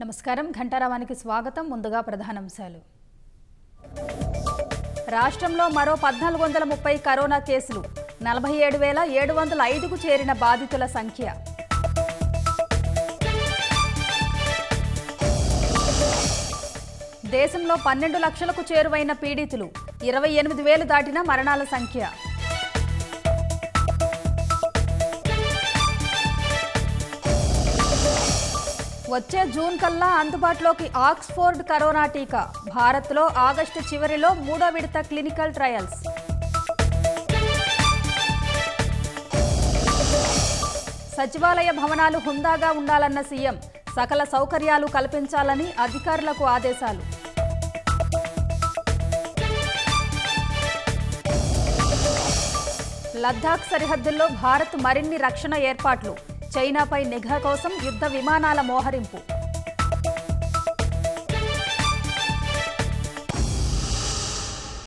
నమస్కారం ఘంటారావానికి స్వాగతం ముందుగా ప్రధానాంశాలు రాష్ట్రంలో మరో పద్నాలుగు వందల ముప్పై కరోనా కేసులు నలభై ఏడు వేల ఏడు వందల ఐదుకు చేరిన బాధితుల సంఖ్య దేశంలో పన్నెండు లక్షలకు చేరువైన పీడితులు ఇరవై ఎనిమిది వేలు దాటిన మరణాల సంఖ్య వచ్చే జూన్ కల్లా అందుబాటులోకి ఆక్స్ఫోర్డ్ కరోనా టీకా భారత్లో ఆగస్టు చివరిలో మూడో విడత క్లినికల్ ట్రయల్స్ సచివాలయ భవనాలు హుందాగా ఉండాలన్న సీఎం సకల సౌకర్యాలు కల్పించాలని అధికారులకు ఆదేశాలు లద్దాఖ్ సరిహద్దుల్లో భారత్ మరిన్ని రక్షణ ఏర్పాట్లు చైనాపై నిఘా కోసం యుద్ధ విమానాల మోహరింపు